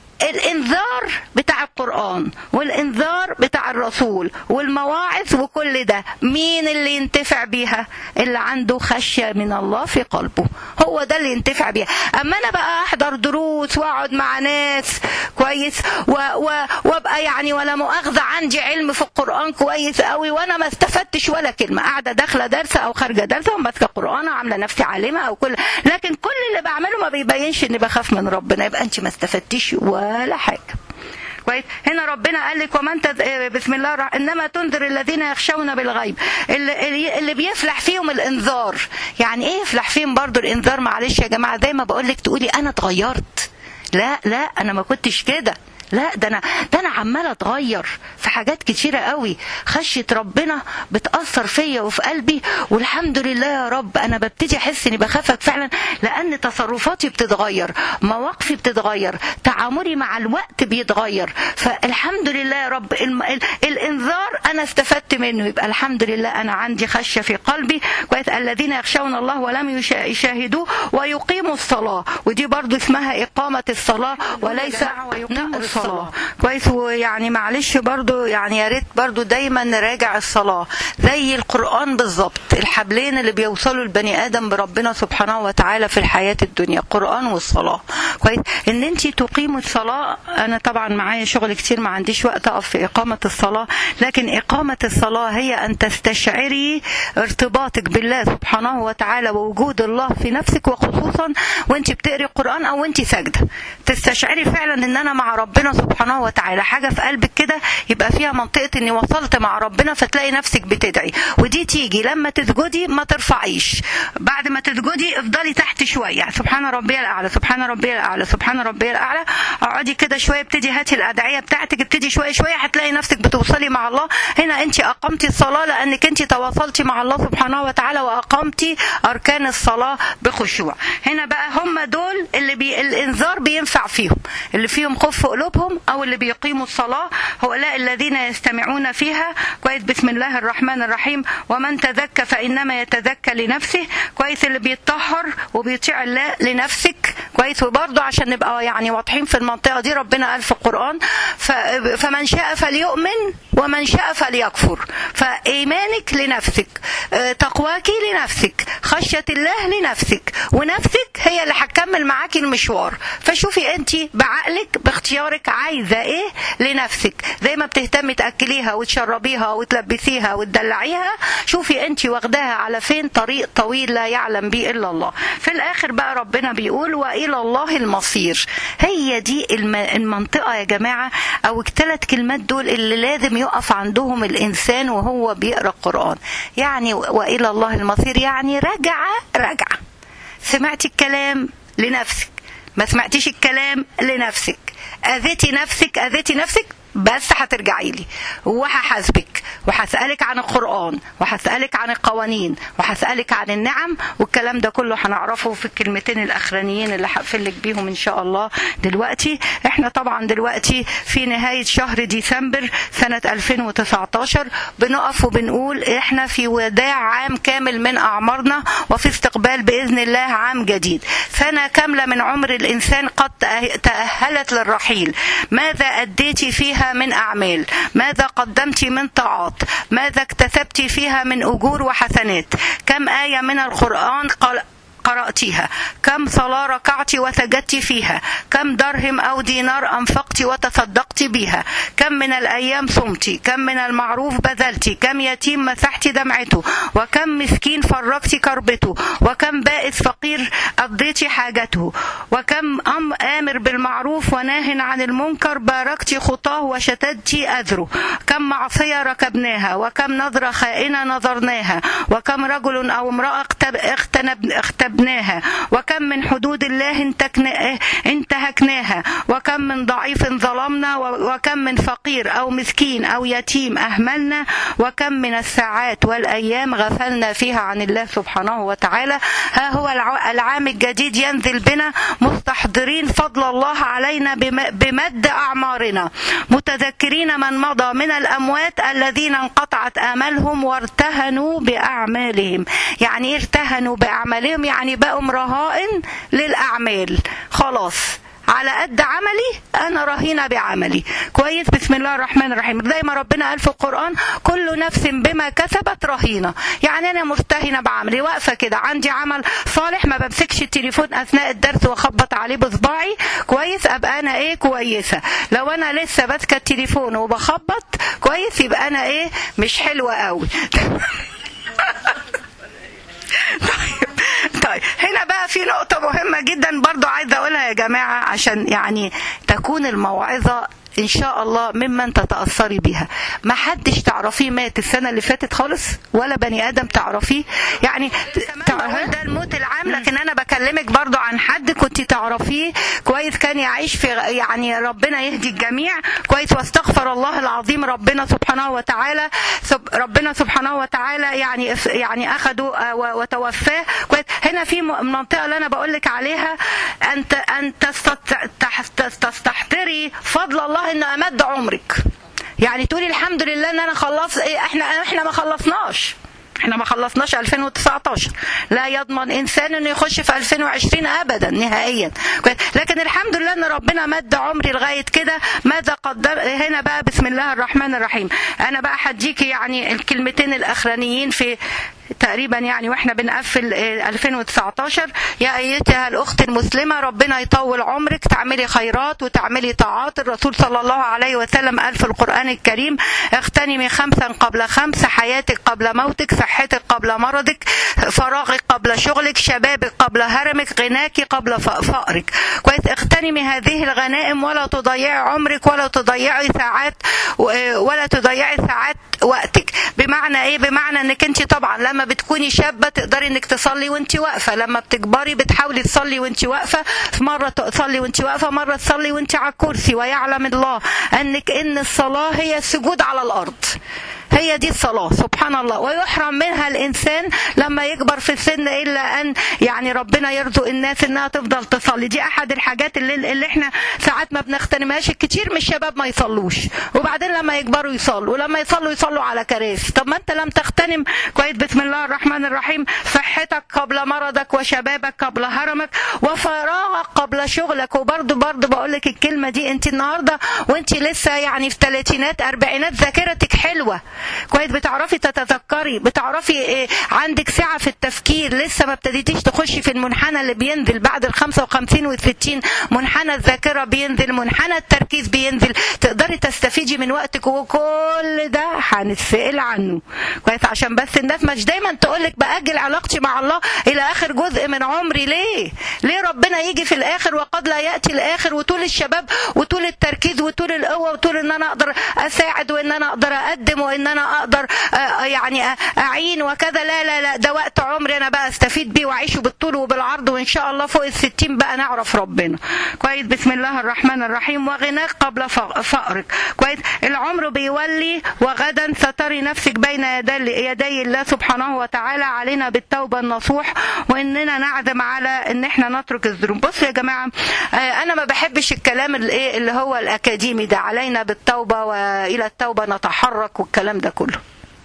الانذار بتاع القران والانذار بتاع الرسول والمواعظ وكل ده مين اللي ينتفع بيها اللي عنده خشيه من الله في قلبه هو ده اللي ينتفع بيها اما انا بقى احضر دروس واقعد مع ناس كويس و و وابقى يعني ولا مؤاخذه عندي علم في القران كويس قوي وانا ما استفدتش ولا كلمه قاعده داخله درس او خارجه درس وماسكه قران وعامله نفسي عالمه او كل لكن كل اللي بعمله ما بيبينش اني بخاف من ربنا يبقى انت ما استفدتيش ولا حاجه كويس هنا ربنا قال لك ومن تز... بسم الله الرحمن انما تنذر الذين يخشون بالغيب اللي, اللي بيفلح فيهم الانذار يعني ايه يفلح فيهم برضو الانذار معلش يا جماعه زي ما بقول لك تقولي انا اتغيرت لا لا انا ما كنتش كده لا ده انا ده انا عماله اتغير في حاجات كتيره قوي خشيه ربنا بتاثر فيا وفي قلبي والحمد لله يا رب انا ببتدي احس اني بخافك فعلا لان تصرفاتي بتتغير مواقفي بتتغير تعاملي مع الوقت بيتغير فالحمد لله يا رب الم... ال... الانذار انا استفدت منه يبقى الحمد لله انا عندي خشيه في قلبي كويس الذين يخشون الله ولم يشاهدوه ويقيموا الصلاه ودي برضو اسمها اقامه الصلاه وليس ويقيموا الصلاة كويس ويعني معلش برضو يعني يا ريت برضو دايما نراجع الصلاة زي القرآن بالظبط الحبلين اللي بيوصلوا البني آدم بربنا سبحانه وتعالى في الحياة الدنيا القرآن والصلاة كويس ان انت تقيموا الصلاة انا طبعا معايا شغل كتير ما عنديش وقت اقف في اقامة الصلاة لكن اقامة الصلاة هي ان تستشعري ارتباطك بالله سبحانه وتعالى ووجود الله في نفسك وخصوصا وانت بتقري القرآن او وانت ساجدة تستشعري فعلا ان انا مع ربنا سبحانه وتعالى حاجة في قلبك كده يبقى فيها منطقة اني وصلت مع ربنا فتلاقي نفسك بتدعي ودي تيجي لما تسجدي ما ترفعيش بعد ما تسجدي افضلي تحت شوية سبحان ربي الاعلى سبحان ربي الاعلى سبحان ربي الاعلى اقعدي كده شوية ابتدي هاتي الادعية بتاعتك ابتدي شوية شوية هتلاقي نفسك بتوصلي مع الله هنا انت اقمتي الصلاة لانك انت تواصلتي مع الله سبحانه وتعالى واقمتي اركان الصلاة بخشوع هنا بقى هم دول اللي بي الانذار بينفع فيهم اللي فيهم خوف في قلوبهم او اللي بيقيموا الصلاه هؤلاء الذين يستمعون فيها كويس بسم الله الرحمن الرحيم ومن تزكى فانما يتزكى لنفسه كويس اللي بيتطهر وبيطيع الله لنفسك كويس وبرضه عشان نبقى يعني واضحين في المنطقه دي ربنا قال في القران فمن شاء فليؤمن ومن شاء فليكفر فايمانك لنفسك تقواك لنفسك خشيه الله لنفسك ونفسك هي اللي هتكمل معاكي المشوار فشوفي انت بعقلك باختيارك عايزه ايه لنفسك زي ما بتهتمي تاكليها وتشربيها وتلبسيها وتدلعيها شوفي انت واخداها على فين طريق طويل لا يعلم به الا الله في الاخر بقى ربنا بيقول والى الله المصير هي دي المنطقه يا جماعه او الثلاث كلمات دول اللي لازم يقف عندهم الانسان وهو بيقرا القران يعني والى الله المصير يعني رجع رجع سمعتي الكلام لنفسك ما سمعتيش الكلام لنفسك اذيتي نفسك اذيتي نفسك بس هترجعي لي وهحاسبك وهسألك عن القرآن وهسألك عن القوانين وهسألك عن النعم والكلام ده كله هنعرفه في الكلمتين الأخرانيين اللي هقفلك بيهم إن شاء الله دلوقتي احنا طبعا دلوقتي في نهاية شهر ديسمبر سنة 2019 بنقف وبنقول احنا في وداع عام كامل من أعمارنا وفي استقبال بإذن الله عام جديد سنة كاملة من عمر الإنسان قد تأهلت للرحيل ماذا أديتي فيها من أعمال ماذا قدمت من طاعات ماذا اكتسبت فيها من أجور وحسنات كم آية من القرآن قال قرأتيها كم صلاة ركعت وسجدت فيها كم درهم أو دينار أنفقت وتصدقت بها كم من الأيام صمت كم من المعروف بذلت كم يتيم مسحت دمعته وكم مسكين فرقت كربته وكم بائس فقير قضيت حاجته وكم أم آمر بالمعروف وناه عن المنكر باركت خطاه وشتدت أذره كم معصية ركبناها وكم نظرة خائنة نظرناها وكم رجل أو امرأة اختنب اختب اجتنبناها وكم من حدود الله انتهكناها وكم من ضعيف ظلمنا وكم من فقير أو مسكين أو يتيم أهملنا وكم من الساعات والأيام غفلنا فيها عن الله سبحانه وتعالى ها هو العام الجديد ينزل بنا مستحضرين فضل الله علينا بمد أعمارنا متذكرين من مضى من الأموات الذين انقطعت آمالهم وارتهنوا بأعمالهم يعني ارتهنوا بأعمالهم يعني يعني بقوا رهائن للأعمال خلاص على قد عملي انا رهينه بعملي كويس بسم الله الرحمن الرحيم زي ما ربنا قال في القران كل نفس بما كسبت رهينه يعني انا مرتهنه بعملي واقفه كده عندي عمل صالح ما بمسكش التليفون اثناء الدرس واخبط عليه بصباعي كويس ابقى انا ايه كويسه لو انا لسه ماسكه التليفون وبخبط كويس يبقى انا ايه مش حلوه قوي طيب طيب هنا بقى في نقطة مهمة جدا برضو عايزة أقولها يا جماعة عشان يعني تكون الموعظة ان شاء الله ممن تتاثري بها ما حدش تعرفيه مات السنه اللي فاتت خالص ولا بني ادم تعرفيه يعني ده الموت العام لكن انا بكلمك برضو عن حد كنت تعرفيه كويس كان يعيش في يعني ربنا يهدي الجميع كويس واستغفر الله العظيم ربنا سبحانه وتعالى ربنا سبحانه وتعالى يعني يعني اخده وتوفاه كويس هنا في منطقه اللي انا بقول لك عليها انت ان تستحضري فضل الله ان امد عمرك يعني تقولي الحمد لله ان انا خلص إيه احنا احنا ما خلصناش احنا ما خلصناش 2019 لا يضمن انسان انه يخش في 2020 ابدا نهائيا لكن الحمد لله ان ربنا مد عمري لغايه كده ماذا قدر هنا بقى بسم الله الرحمن الرحيم انا بقى هديكي يعني الكلمتين الاخرانيين في تقريبا يعني واحنا بنقفل 2019 يا ايتها الاخت المسلمه ربنا يطول عمرك تعملي خيرات وتعملي طاعات الرسول صلى الله عليه وسلم قال في القران الكريم اغتنمي خمسا قبل خمس حياتك قبل موتك صحتك قبل مرضك فراغك قبل شغلك شبابك قبل هرمك غناك قبل فقرك كويس اغتنمي هذه الغنائم ولا تضيعي عمرك ولا تضيعي ساعات ولا تضيعي ساعات وقتك بمعنى ايه بمعنى انك انت طبعا لما بتكوني شابه تقدري انك تصلي وانت واقفه لما بتكبري بتحاولي تصلي وانت واقفه مره تصلي وانت واقفه مره تصلي وانت على الكرسي ويعلم الله انك ان الصلاه هي السجود على الارض هي دي الصلاة سبحان الله ويحرم منها الإنسان لما يكبر في السن إلا أن يعني ربنا يرزق الناس إنها تفضل تصلي دي أحد الحاجات اللي, اللي إحنا ساعات ما بنغتنمهاش كتير من الشباب ما يصلوش وبعدين لما يكبروا يصلوا ولما يصلوا يصلوا على كراسي طب ما أنت لم تغتنم كويس بسم الله الرحمن الرحيم صحتك قبل مرضك وشبابك قبل هرمك وفراغك قبل شغلك وبرضه برضه بقول لك الكلمة دي أنت النهاردة وأنت لسه يعني في ثلاثينات أربعينات ذاكرتك حلوة كويس بتعرفي تتذكري بتعرفي إيه عندك سعه في التفكير لسه ما ابتديتيش تخشي في المنحنى اللي بينزل بعد ال 55 وال 60 منحنى الذاكره بينزل منحنى التركيز بينزل تقدري تستفيدي من وقتك وكل ده هنتسال عنه كويس عشان بس الناس مش دايما تقول لك باجل علاقتي مع الله الى اخر جزء من عمري ليه؟ ليه ربنا يجي في الاخر الاخر وقد لا ياتي الاخر وطول الشباب وطول التركيز وطول القوه وطول ان انا اقدر اساعد وان انا اقدر اقدم وان انا اقدر آه، يعني اعين وكذا لا لا لا ده وقت عمري انا بقى استفيد بيه واعيشه بالطول وبالعرض وان شاء الله فوق الستين بقى نعرف ربنا كويس بسم الله الرحمن الرحيم وغناك قبل ف- فقرك كويس العمر بيولي وغدا ستري نفسك بين يدي يدي الله سبحانه وتعالى علينا بالتوبه النصوح واننا نعزم على ان احنا نترك الذنوب بصوا يا جماعه آه، انا ما بحبش الكلام الايه اللي هو الاكاديمي ده علينا بالتوبه والى التوبه نتحرك والكلام ده كله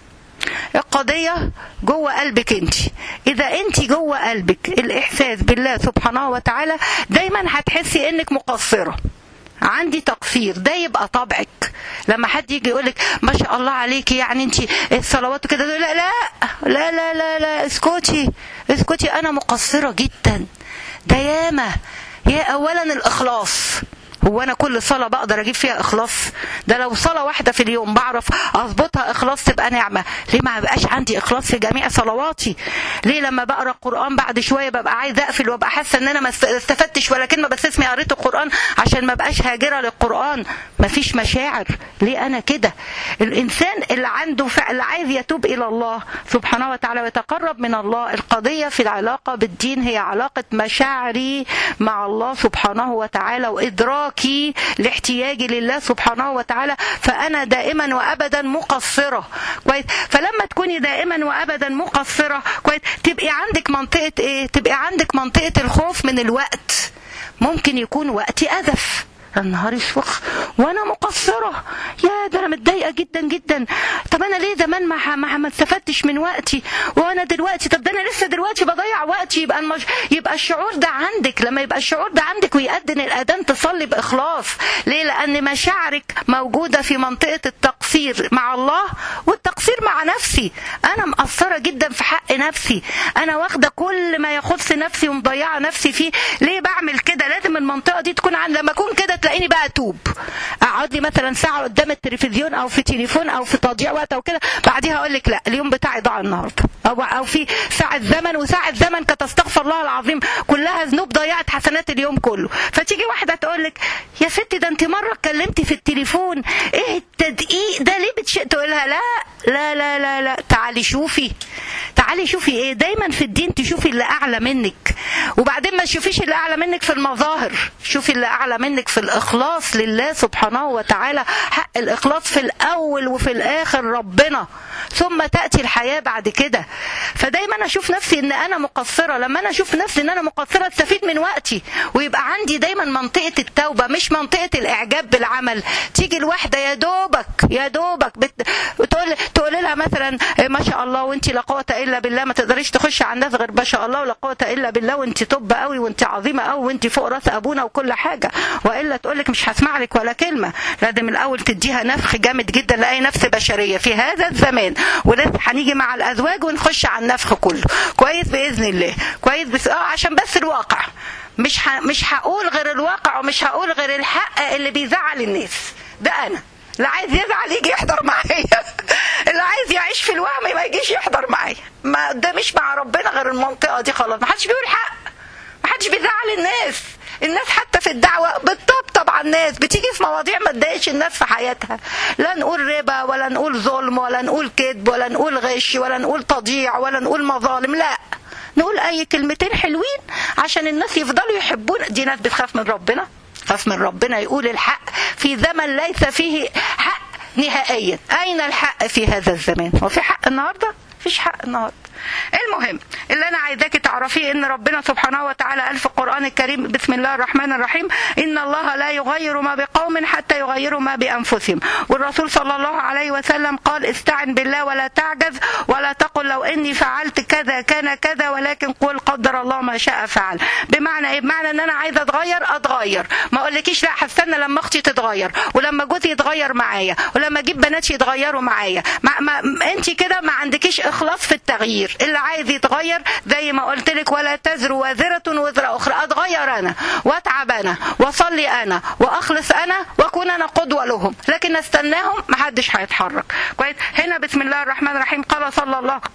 القضية جوه قلبك انت اذا انت جوه قلبك الاحساس بالله سبحانه وتعالى دايما هتحسي انك مقصرة عندي تقصير ده يبقى طبعك لما حد يجي يقولك ما شاء الله عليكي يعني انت الصلوات كده لا لا لا لا لا لا اسكتي اسكتي انا مقصرة جدا ده ياما يا اولا الاخلاص هو انا كل صلاه بقدر اجيب فيها اخلاص ده لو صلاه واحده في اليوم بعرف اظبطها اخلاص تبقى نعمه ليه ما بقاش عندي اخلاص في جميع صلواتي ليه لما بقرا القران بعد شويه ببقى عايز اقفل وابقى حاسه ان انا ما است- استفدتش ولا كلمه بس اسمي قريت القران عشان ما بقاش هاجره للقران ما فيش مشاعر ليه انا كده الانسان اللي عنده فعل عايز يتوب الى الله سبحانه وتعالى ويتقرب من الله القضيه في العلاقه بالدين هي علاقه مشاعري مع الله سبحانه وتعالى وادراكي لاحتياجي لله سبحانه وتعالى فانا دائما وابدا مقصره كويس فلما تكوني دائما وابدا مقصره كويس تبقي عندك منطقه ايه تبقي عندك منطقه الخوف من الوقت ممكن يكون وقتي أذف النهار يشفخ وانا مقصره يا ده انا متضايقه جدا جدا طب انا ليه زمان ما ما ما استفدتش من وقتي وانا دلوقتي طب ده انا لسه دلوقتي بضيع وقتي يبقى المش... يبقى الشعور ده عندك لما يبقى الشعور ده عندك ويأذن الاذان تصلي باخلاص ليه لان مشاعرك موجوده في منطقه التقصير مع الله والتقصير مع نفسي انا مقصره جدا في حق نفسي انا واخده كل ما يخص نفسي ومضيعه نفسي فيه ليه بعمل كده لازم المنطقه دي تكون عندي لما اكون كده تلاقيني بقى اتوب اقعد لي مثلا ساعه قدام التلفزيون او في تليفون او في تضييع وقت او كده بعديها اقول لك لا اليوم بتاعي ضاع النهارده او او في ساعه زمن وساعه زمن كانت استغفر الله العظيم كلها ذنوب ضيعت حسنات اليوم كله فتيجي واحده تقول لك يا ستي ده انت مره اتكلمتي في التليفون ايه التدقيق ده ليه بتش تقولها لا لا لا لا لا تعالي شوفي تعالي شوفي ايه دايما في الدين تشوفي اللي اعلى منك وبعدين ما تشوفيش اللي اعلى منك في المظاهر شوفي اللي اعلى منك في الاخلاص لله سبحانه وتعالى حق الاخلاص في الاول وفي الاخر ربنا ثم تاتي الحياه بعد كده فدايما اشوف نفسي ان انا مقصره لما انا اشوف نفسي ان انا مقصره استفيد من وقتي ويبقى عندي دايما منطقه التوبه مش منطقه الاعجاب بالعمل تيجي الواحده يا دوبك يا دوبك بت... تقول تقول لها مثلا ما شاء الله وانت لا قوه الا بالله ما تقدريش تخش على الناس غير ما شاء الله ولا قوه الا بالله وانت طب قوي وانت عظيمه قوي وانت فوق راس ابونا وكل حاجه والا تقول لك مش هسمع لك ولا كلمه لازم الاول تديها نفخ جامد جدا لاي نفس بشريه في هذا الزمان ولسه هنيجي مع الازواج ونخش على النفخ كله كويس باذن الله كويس بس اه عشان بس الواقع مش ه... مش هقول غير الواقع ومش هقول غير الحق اللي بيزعل الناس ده انا اللي عايز يزعل يجي يحضر معايا اللي عايز يعيش في الوهم ما يجيش يحضر معايا ما ده مش مع ربنا غير المنطقه دي خلاص ما حدش بيقول حق ما حدش بيزعل الناس الناس حتى في الدعوة بتطبطب على الناس بتيجي في مواضيع ما تضايقش الناس في حياتها لا نقول ربا ولا نقول ظلم ولا نقول كذب ولا نقول غش ولا نقول تضييع ولا نقول مظالم لا نقول اي كلمتين حلوين عشان الناس يفضلوا يحبون دي ناس بتخاف من ربنا خاف من ربنا يقول الحق في زمن ليس فيه حق نهائيا اين الحق في هذا الزمان وفي حق النهارده مفيش حق النهارده المهم اللي انا عايزاكي تعرفيه ان ربنا سبحانه وتعالى قال في القران الكريم بسم الله الرحمن الرحيم ان الله لا يغير ما بقوم حتى يغيروا ما بانفسهم والرسول صلى الله عليه وسلم قال استعن بالله ولا تعجز ولا تقل لو اني فعلت كذا كان كذا ولكن قل قدر الله ما شاء فعل بمعنى ايه بمعنى ان انا عايزه اتغير اتغير ما اقولكيش لا هستنى لما اختي تتغير ولما جوزي يتغير معايا ولما اجيب بناتي يتغيروا معايا ما, ما انت كده ما عندكيش اخلاص في التغيير اللي عايز يتغير زي ما قلت لك ولا تزر وازرة وزر أخرى أتغير أنا وأتعب أنا وأصلي أنا وأخلص أنا وأكون أنا قدوة لهم لكن أستناهم محدش هيتحرك كويس هنا بسم الله الرحمن الرحيم قال صلى الله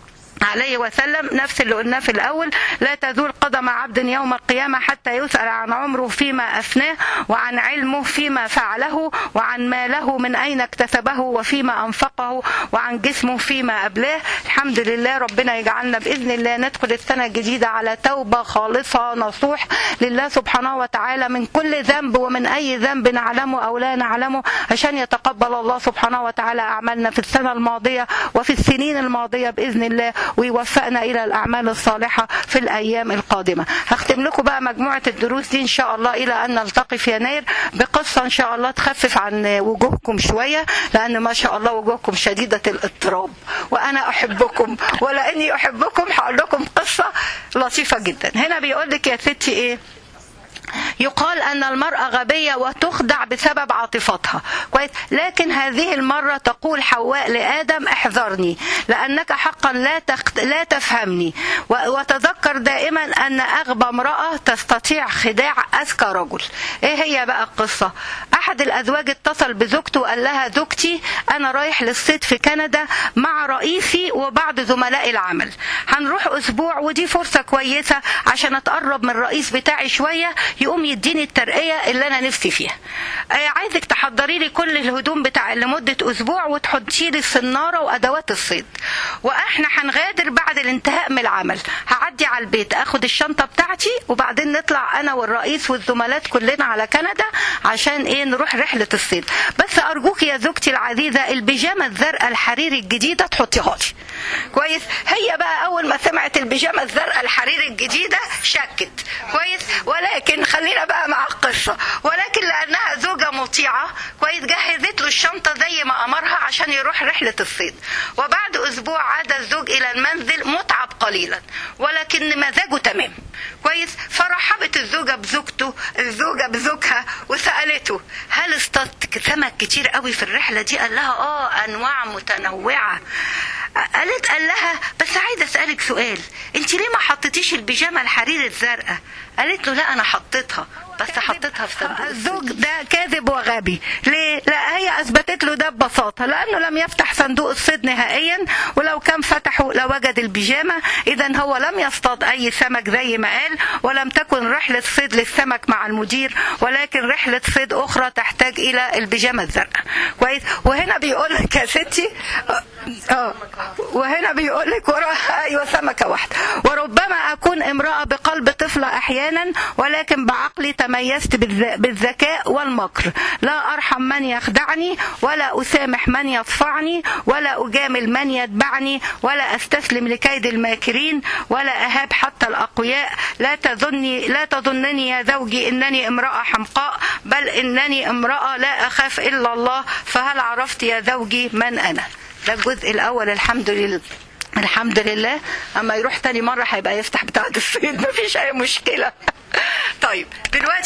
عليه وسلم نفس اللي قلناه في الأول لا تزول قدم عبد يوم القيامة حتى يسأل عن عمره فيما أفناه وعن علمه فيما فعله وعن ماله من أين اكتسبه وفيما أنفقه وعن جسمه فيما أبلاه الحمد لله ربنا يجعلنا بإذن الله ندخل السنة الجديدة على توبة خالصة نصوح لله سبحانه وتعالى من كل ذنب ومن أي ذنب نعلمه أو لا نعلمه عشان يتقبل الله سبحانه وتعالى أعمالنا في السنة الماضية وفي السنين الماضية بإذن الله ويوفقنا إلى الأعمال الصالحة في الأيام القادمة هختم لكم بقى مجموعة الدروس دي إن شاء الله إلى أن نلتقي في يناير بقصة إن شاء الله تخفف عن وجوهكم شوية لأن ما شاء الله وجوهكم شديدة الاضطراب وأنا أحبكم ولأني أحبكم هقول لكم قصة لطيفة جدا هنا بيقول لك يا ستي إيه يقال أن المرأة غبية وتخدع بسبب عاطفتها كويس لكن هذه المرة تقول حواء لآدم احذرني لأنك حقا لا تخت... لا تفهمني و... وتذكر دائما أن أغبى امرأة تستطيع خداع أذكى رجل إيه هي بقى القصة أحد الأزواج اتصل بزوجته وقال لها زوجتي أنا رايح للصيد في كندا مع رئيسي وبعض زملاء العمل هنروح أسبوع ودي فرصة كويسة عشان أتقرب من الرئيس بتاعي شوية يقوم يديني الترقية اللي أنا نفسي فيها آه عايزك تحضري لي كل الهدوم بتاع لمدة أسبوع وتحطي لي الصنارة وأدوات الصيد وإحنا هنغادر بعد الانتهاء من العمل هعدي على البيت أخد الشنطة بتاعتي وبعدين نطلع أنا والرئيس والزملات كلنا على كندا عشان إيه نروح رحلة الصيد بس أرجوك يا زوجتي العزيزة البيجامة الزرقاء الحريري الجديدة تحطيها لي كويس هي بقى أول ما سمعت البيجامة الزرقاء الحريري الجديدة شكت كويس ولكن خلينا بقى مع القصة ولكن لأنها زوجة مطيعة كويس جهزت له الشنطة زي ما أمرها عشان يروح رحلة الصيد وبعد أسبوع عاد الزوج إلى المنزل متعب قليلا ولكن مزاجه تمام كويس فرحبت الزوجة بزوجته الزوجة بزوجها وسألته هل اصطدت سمك كتير قوي في الرحلة دي قال لها اه أنواع متنوعة قالت قال لها بس عايزه اسالك سؤال انت ليه ما حطيتيش البيجامه الحرير الزرقاء قالت له لا انا حطيتها بس حطيتها في صندوق الزوج ده كاذب وغبي ليه لا هي اثبتت له ده ببساطه لانه لم يفتح صندوق الصيد نهائيا ولو كان فتحه لوجد البيجامه اذا هو لم يصطاد اي سمك زي ما قال ولم تكن رحله صيد للسمك مع المدير ولكن رحله صيد اخرى تحتاج الى البيجامه الزرقاء كويس وهنا بيقول لك يا ستي اه وهنا بيقول لك وراها ايوه سمكه واحده وربما اكون امراه بقلب طفله احيانا ولكن بعقلي تميزت بالذكاء والمكر لا ارحم من يخدعني ولا اسامح من يصفعني ولا اجامل من يتبعني ولا استسلم لكيد الماكرين ولا اهاب حتى الاقوياء لا تظني لا تظنني يا زوجي انني امراه حمقاء بل انني امراه لا اخاف الا الله فهل عرفت يا زوجي من انا ده الجزء الاول الحمد لله الحمد لله اما يروح تاني مره هيبقى يفتح بتاع الصيد مفيش اي مشكله طيب دلوقتي